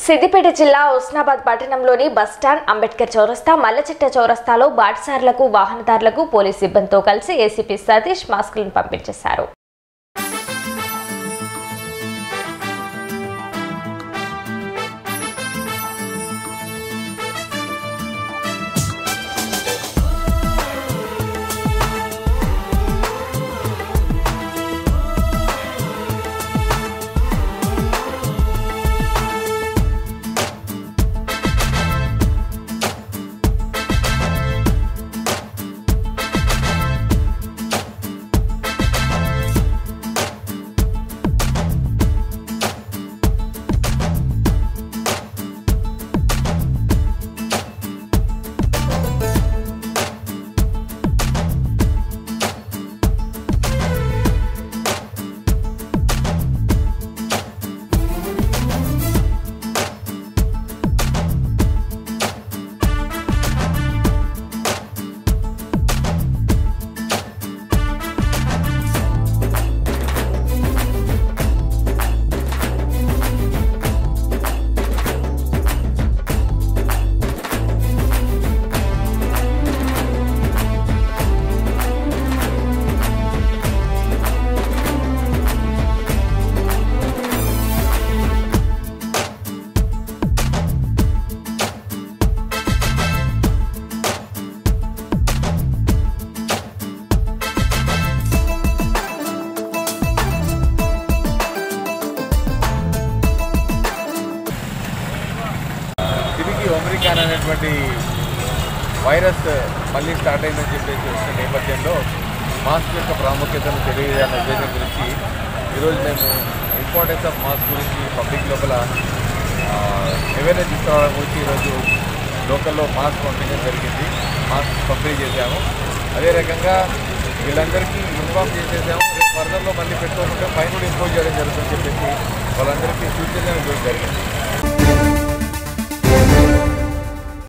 సిద్దిపేట జిల్లా హుస్నాబాద్ పట్టణంలోని బస్టాండ్ అంబేద్కర్ చౌరస్తా మల్లచెట్ట చౌరస్తాలో బాటసారులకు వాహనదారులకు పోలీస్ సిబ్బందితో కలిసి ఏసీపీ సతీష్ మాస్కులను పంపించేశారు తిరిగి ఒమ్రికాన్ అనేటువంటి వైరస్ మళ్ళీ స్టార్ట్ అయిందని చెప్పేసి వచ్చిన నేపథ్యంలో మాస్క్ యొక్క ప్రాముఖ్యతను తెలియజేయాలనే ఉద్దేశం గురించి ఈరోజు మేము ఇంపార్టెన్స్ ఆఫ్ మాస్క్ గురించి పబ్లిక్ లోపల అవేర్నెస్ తీసుకురావడం గురించి ఈరోజు లోకల్లో మాస్క్ పంపించడం జరిగింది మాస్క్ పంపిణీ చేశాము అదే రకంగా వీళ్ళందరికీ ఇన్ఫార్మ్ చేసేసాము రేపు ఫర్దర్లో మళ్ళీ పెట్టుకోకుండా ఫైన్ కూడా ఇంపోజ్ చేయడం జరుగుతుందని చెప్పేసి వాళ్ళందరికీ సూచన ఇవ్వడం జరిగింది